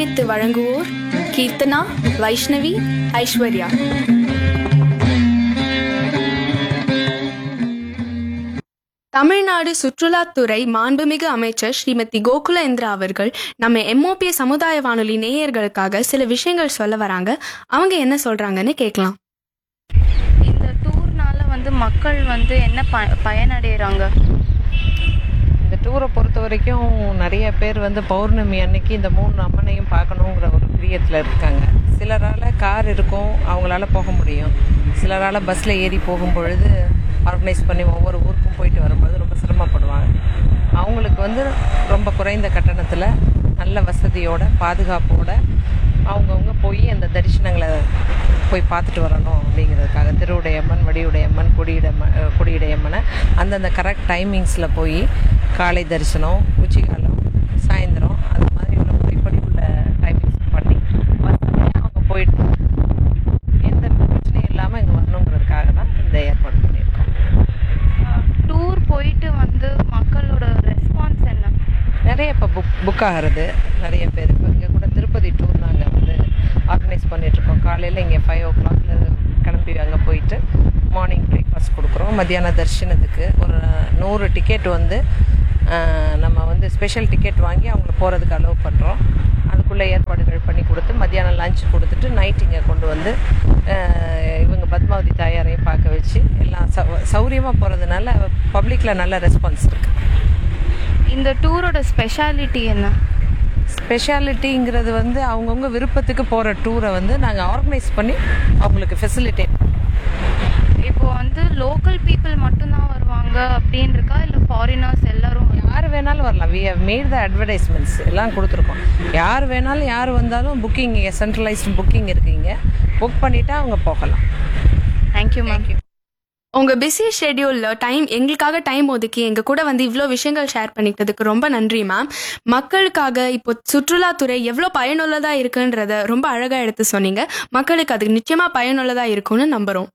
தயாரித்து வழங்குவோர் கீர்த்தனா வைஷ்ணவி ஐஸ்வர்யா தமிழ்நாடு சுற்றுலாத்துறை மாண்புமிகு அமைச்சர் ஸ்ரீமதி கோகுலேந்திரா அவர்கள் நம்ம எம்ஓபி சமுதாய வானொலி நேயர்களுக்காக சில விஷயங்கள் சொல்ல வராங்க அவங்க என்ன சொல்றாங்கன்னு கேட்கலாம் இந்த டூர்னால வந்து மக்கள் வந்து என்ன ப பயனடைகிறாங்க இந்த டூரை பொறுத்த வரைக்கும் நிறைய பேர் வந்து பௌர்ணமி அன்னைக்கு இந்த மூணு அம்மனையும் பார்க்கணுங்கிற ஒரு பிரியத்தில் இருக்காங்க சிலரால் கார் இருக்கும் அவங்களால போக முடியும் சிலரால் பஸ்ஸில் ஏறி போகும் பொழுது ஆர்கனைஸ் பண்ணி ஒவ்வொரு ஊருக்கும் போயிட்டு வரும்பொழுது ரொம்ப சிரமப்படுவாங்க அவங்களுக்கு வந்து ரொம்ப குறைந்த கட்டணத்தில் நல்ல வசதியோட பாதுகாப்போட அவங்கவுங்க போய் அந்த தரிசனங்களை போய் பார்த்துட்டு வரணும் அப்படிங்கிறதுக்காக திருவுடையம்மன் வடிவுடையம்மன் கொடியுடையம்மன் கொடியுடையம்மனை அந்தந்த கரெக்ட் டைமிங்ஸில் போய் காலை தரிசனம் உச்சிகாலம் சாயந்தரம் அது மாதிரி உள்ள முறைப்படி உள்ள டைமிங்ஸ் பண்ணி வசதியா அவங்க போயிட்டு எந்த பிரச்சனையும் இல்லாமல் இங்கே வரணுங்கிறதுக்காக தான் இந்த ஏற்பாடு பண்ணியிருக்கோம் டூர் போயிட்டு வந்து மக்களோட ரெஸ்பான்ஸ் என்ன நிறைய இப்போ புக் புக் ஆகிறது நிறைய பேர் இப்போ இங்கே கூட திருப்பதி டூர் நாங்கள் வந்து ஆர்கனைஸ் பண்ணிகிட்ருக்கோம் காலையில் இங்கே ஃபைவ் ஓ கிளாக்ல கிளம்பி அங்கே போயிட்டு மார்னிங் பிரேக்ஃபாஸ்ட் கொடுக்குறோம் மத்தியான தரிசனத்துக்கு ஒரு நூறு டிக்கெட் வந்து ஆஹ், நம்ம வந்து ஸ்பெஷல் டிக்கெட் வாங்கி அவங்கள போகிறதுக்கு அலோவ் பண்ணுறோம் அதுக்குள்ளே ஏற்பாடுகள் பண்ணி கொடுத்து மத்தியானம் லஞ்ச் கொடுத்துட்டு நைட் இங்கே கொண்டு வந்து ஆஹ், இவங்க பத்மாவதி தாயாரையும் பார்க்க வச்சு எல்லாம் சௌ சௌரியமாக போகிறதுனால பப்ளிக்கில் நல்ல ரெஸ்பான்ஸ் இருக்குது இந்த டூரோட ஸ்பெஷாலிட்டி என்ன ஸ்பெஷாலிட்டிங்கிறது வந்து அவங்கவுங்க விருப்பத்துக்கு போகிற டூரை வந்து நாங்கள் ஆர்கனைஸ் பண்ணி அவங்களுக்கு ஃபெசிலிட்டேட் இப்போ வந்து லோக்கல் பீப்புள் மட்டும்தான் வருவாங்க அப்படின்னு இருக்கா இல்லை ஃபாரினர்ஸ் எல்லாரும் யார் வேணாலும் வரலாம் வி ஹவ் மேட் த அட்வர்டைஸ்மெண்ட்ஸ் எல்லாம் கொடுத்துருக்கோம் யார் வேணாலும் யார் வந்தாலும் புக்கிங் சென்ட்ரலைஸ்டு புக்கிங் இருக்குங்க புக் பண்ணிவிட்டு அவங்க போகலாம் தேங்க்யூ மேம் உங்க பிஸி ஷெட்யூல்ல டைம் எங்களுக்காக டைம் ஒதுக்கி எங்க கூட வந்து இவ்வளோ விஷயங்கள் ஷேர் பண்ணிக்கிட்டதுக்கு ரொம்ப நன்றி மேம் மக்களுக்காக இப்போ சுற்றுலாத்துறை எவ்வளோ பயனுள்ளதா இருக்குன்றத ரொம்ப அழகா எடுத்து சொன்னீங்க மக்களுக்கு அது நிச்சயமா பயனுள்ளதா இருக்கும்னு நம்புறோம்